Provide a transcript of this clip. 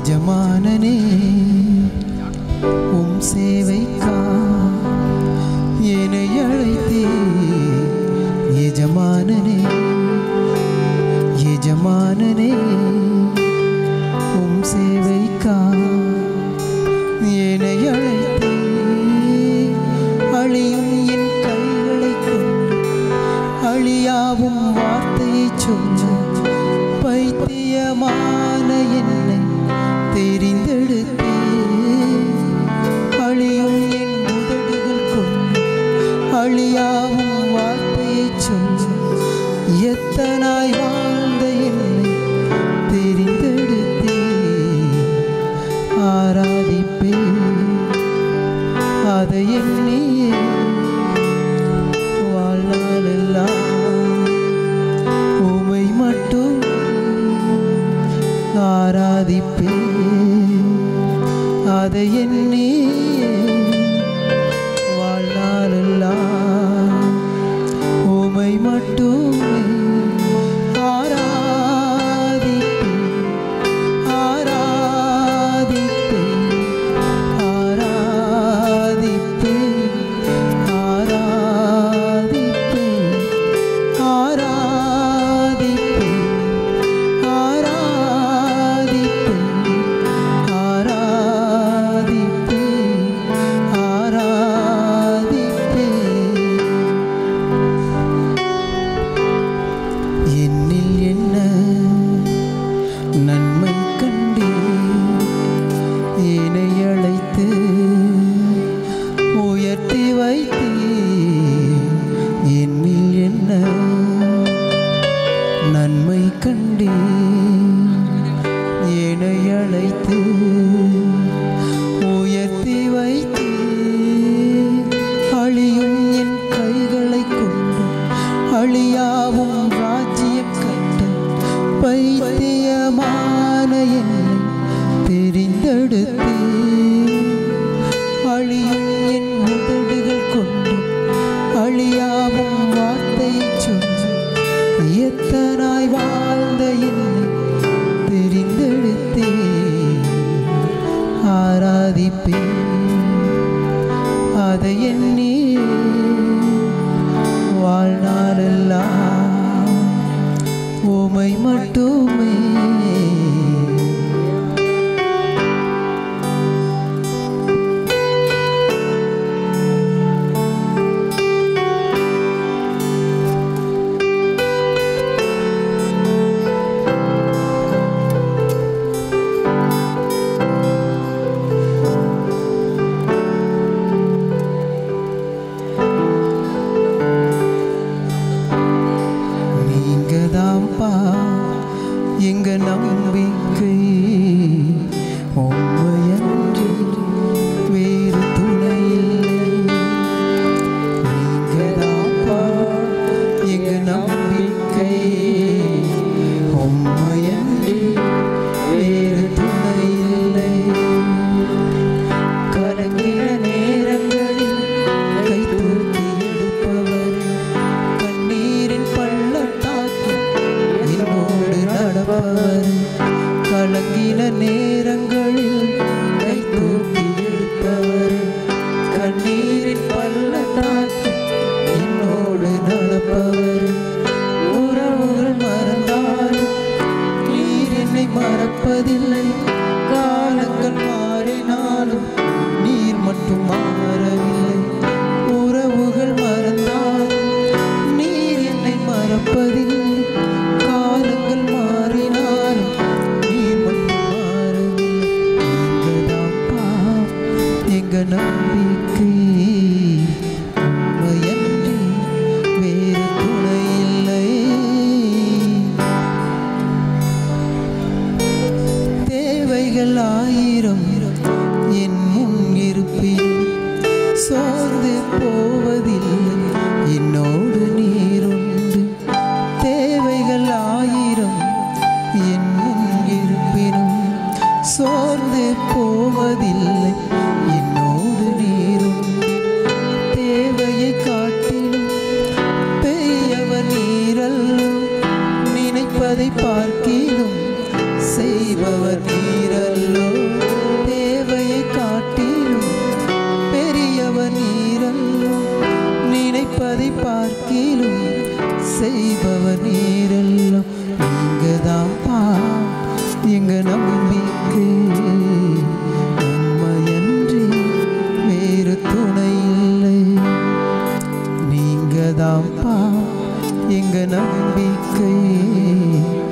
எஜமானனே உம் சேவைக்கா என்னை அழைத்தே எஜமானனே எஜமானனே உம் சேவைக்கா என்னை அழைத்தே அழியும் என் கைகளை கொண்டு அழியாவும் வார்த்தையை சொன்ன பைத்தியமான என்னை தெரிந்தெடுத்தே அழியும் என் உதடுகள் கொண்டு அழியாவும் வார்த்தையை சொன்ன எத்தனாய் வாழ்ந்த என்னை தெரிந்தெடுத்தே ஆராதிப்பே அதை எண்ணியே வாழ்நாளெல்லாம் உமை மட்டும் ஆராதிப்பே அதை எண்ணி வாழ்நாளெல்லாம் உமை மட்டுமே ஆராதிப்பே ஆராதிப்பே ஆராதிப்பே ஆராதிப்பே ஆராதிப்பே ஆராதிப்பே ஆராதிப்பே ஆராதிப்பே என்னில் என்ன நன்மை கண்டே என்னை அழைத்து உயர்த்தி வைத்தே என்னில் என்ன நன்மை கண்டே என்னை அழைத்து உயர்த்தி வைத்தே அழியும் என் கைகளை கொண்டு அழியாவும் ராஜ்யம் கட்ட பைத்தியமான என்னை தெரிந்தெடுத்தே அழியும் என் உதடுகள் கொண்டு அழியாவும் வார்த்தையை சொன்ன எத்தனாய் வாழ்ந்த என்னை தெரிந்தெடுத்தே ஆராதிப்பே அதை எண்ணி வாழ்நாளெல்லாம் உமை மட்டுமே நீங்க தான்ப்பா எங்க நம்பிக்கை உண்மையன்றி வேறு துணை இல்லை நீங்க தான்ப்பா எங்க நம்பிக்கை உண்மையன்றி வேறு துணை இல்லை கலங்கிற நேரங்களில் கை தூக்கி எடுப்பவர் கண்ணீரின் பள்ளத்தாக்கில் என்னோடு நடப்பவர் கலங்கின நேரங்களில் கை தூக்கி எடுப்பவர் கண்ணீரின் பள்ளத்தாக்கில் என்னோடு நடப்பவர் உறவுகள் மறந்தாலும் நீர் என்னை மறப்பதில்லை காலங்கள் மாறினாலும் நீர் மட்டும் மாறவில்லை உறவுகள் மறந்தாலும் நீர் என்னை மறப்பதில்லை காலங்கள் மாறினாலும் நீர் மட்டும் மாறவில்லை நீங்கதான்ப்பா எங்க நம்பிக்கை உண்மையன்றி வேறு துணை இல்லை தேவைகள் ஆயிரம் என் முன் இருப்பின் சோர்ந்து போவதில்லை என்னோடு நீருண்டு தேவைகள் ஆயிரம் என் முன் இருப்பினும் சோர்ந்து போவதில்லை என்னோடு நீருண்டு தேவையை காட்டிலும் பெரியவர் நீரல் நினைப்பதை பார்க்கிலும் செய் செய்பவர் நீரல்லோ தேவையை காட்டிலும் பெரியவர் நீரல்லோ நினைப்பதை பார்க்கிலும் செய்பவர் நீரல்லோ இங்கதான் பா எங்க நம்பிக்கை உண்மையன்றி வேறு துணை இல்லை நீங்க தான்ப்பா எங்க நம்பிக்கை